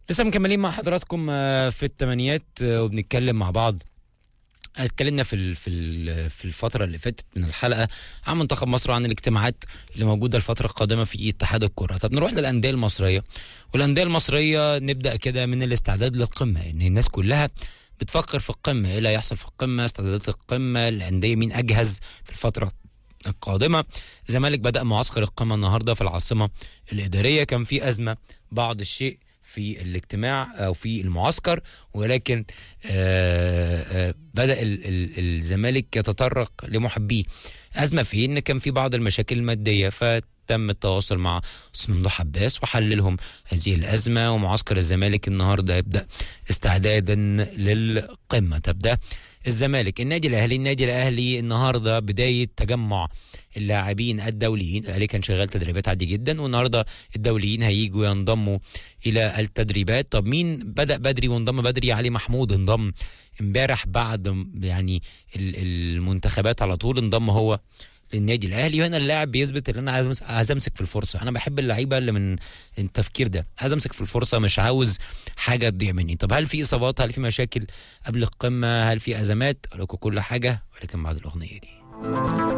لسه مكملين مع حضراتكم آه، في الثمانيات آه، وبنتكلم مع بعض اتكلمنا في ال- في ال- في الفتره اللي فاتت من الحلقه عن منتخب مصر وعن الاجتماعات اللي موجوده الفتره القادمه في اتحاد الكره طب نروح للانديه المصريه والانديه المصريه نبدا كده من الاستعداد للقمه ان الناس كلها بتفكر في القمه ايه اللي هيحصل في القمه استعدادات القمه الانديه مين اجهز في الفتره القادمه الزمالك بدا معسكر القمه النهارده في العاصمه الاداريه كان في ازمه بعض الشيء في الاجتماع او في المعسكر ولكن آه، آه، بدا ال- ال- الزمالك يتطرق لمحبيه ازمه في ان كان في بعض المشاكل الماديه فتم التواصل مع استاذ ممدوح عباس وحللهم هذه الازمه ومعسكر الزمالك النهارده يبدا استعدادا للقمه تبدا الزمالك النادي الاهلي النادي الاهلي النهارده بدايه تجمع اللاعبين الدوليين الاهلي كان شغال تدريبات عادي جدا والنهارده الدوليين هيجوا ينضموا الى التدريبات طب مين بدا بدري وانضم بدري علي محمود انضم امبارح بعد م- يعني ال- المنتخبات على طول انضم هو للنادي الاهلي وهنا اللاعب بيثبت ان انا عايز أمس- عايز امسك في الفرصه انا بحب اللعيبه اللي من التفكير ده عايز امسك في الفرصه مش عاوز حاجه تضيع مني طب هل في اصابات هل في مشاكل قبل القمه هل في ازمات أقول لكم كل حاجه ولكن بعد الاغنيه دي